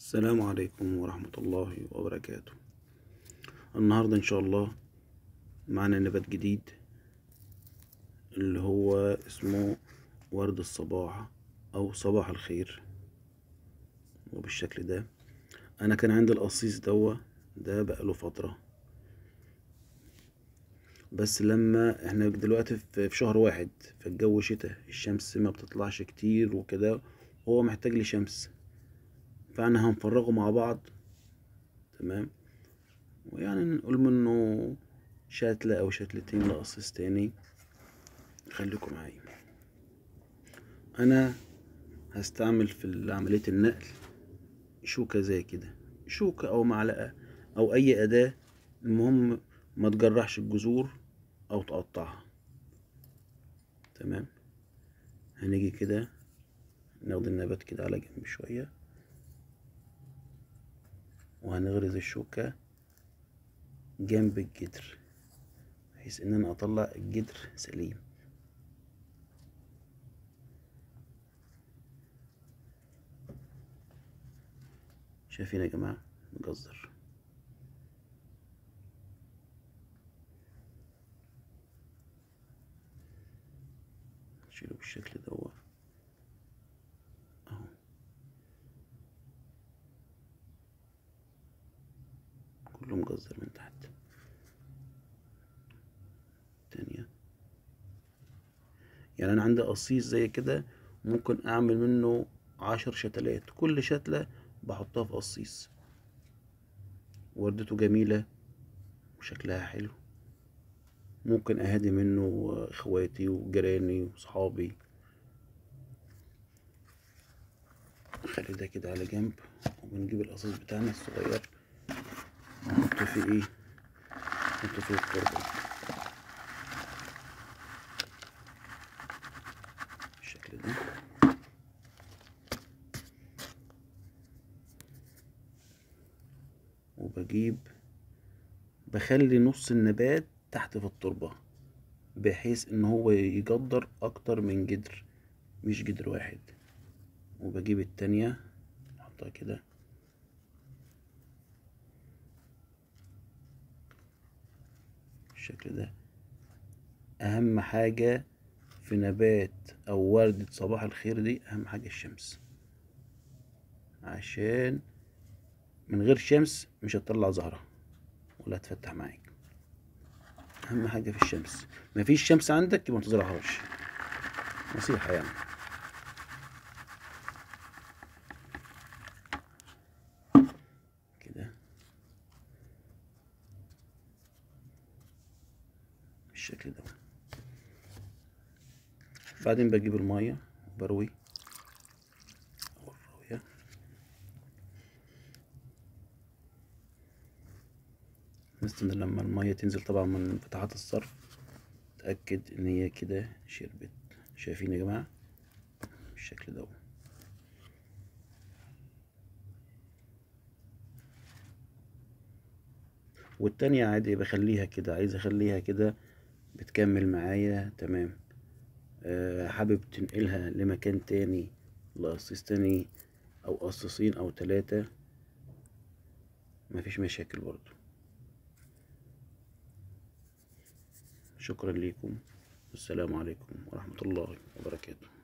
السلام عليكم ورحمة الله وبركاته النهاردة إن شاء الله معنا نبات جديد اللي هو اسمه ورد الصباح أو صباح الخير وبالشكل ده أنا كان عندي القصيص دوا ده بقاله فترة بس لما احنا دلوقتي في في شهر واحد فالجو شتاء الشمس ما بتطلعش كتير وكده وهو محتاج لشمس فاحنا هنفرغه مع بعض تمام ويعني نقول منه شتلة او شتلتين لقصيص تاني خليكم معايا انا هستعمل في عملية النقل شوكة زي كده شوكة او معلقة او اي اداة المهم ما تجرحش الجذور او تقطعها تمام هنيجي كده ناخد النبات كده على جنب شوية وهنغرز الشوكة جنب الجدر بحيث ان انا اطلع الجدر سليم شايفين يا جماعة مجزر نشيله بالشكل دوت اهو كله مجزر من تحت تانية يعني انا عندي قصيص زي كده ممكن اعمل منه عشر شتلات كل شتلة بحطها في قصيص وردته جميلة وشكلها حلو ممكن اهدي منه اخواتي وجيراني وصحابي نخلي ده كده على جنب وبنجيب القصيص بتاعنا الصغير نحط فيه ايه نحط فيه التربة بالشكل ده وبجيب بخلي نص النبات تحت في التربة بحيث ان هو يجدر اكتر من جدر مش جدر واحد وبجيب التانية احطها كده بالشكل ده اهم حاجة في نبات او وردة صباح الخير دي اهم حاجة الشمس عشان من غير شمس مش هتطلع زهرة ولا هتفتح معاك اهم حاجة في الشمس مفيش شمس عندك يبقى متزرعهاش نصيحة يعني كده بالشكل ده بعدين بجيب المية وبروي أو الراوية نستنى لما المية تنزل طبعا من فتحات الصرف تأكد إن هي كده شربت شايفين يا جماعة بالشكل ده والتانية عادي بخليها كده عايز اخليها كده بتكمل معايا تمام أه حابب تنقلها لمكان تاني لقصيص تاني او قصيصين او تلاتة مفيش مشاكل برضو شكرا لكم والسلام عليكم ورحمة الله وبركاته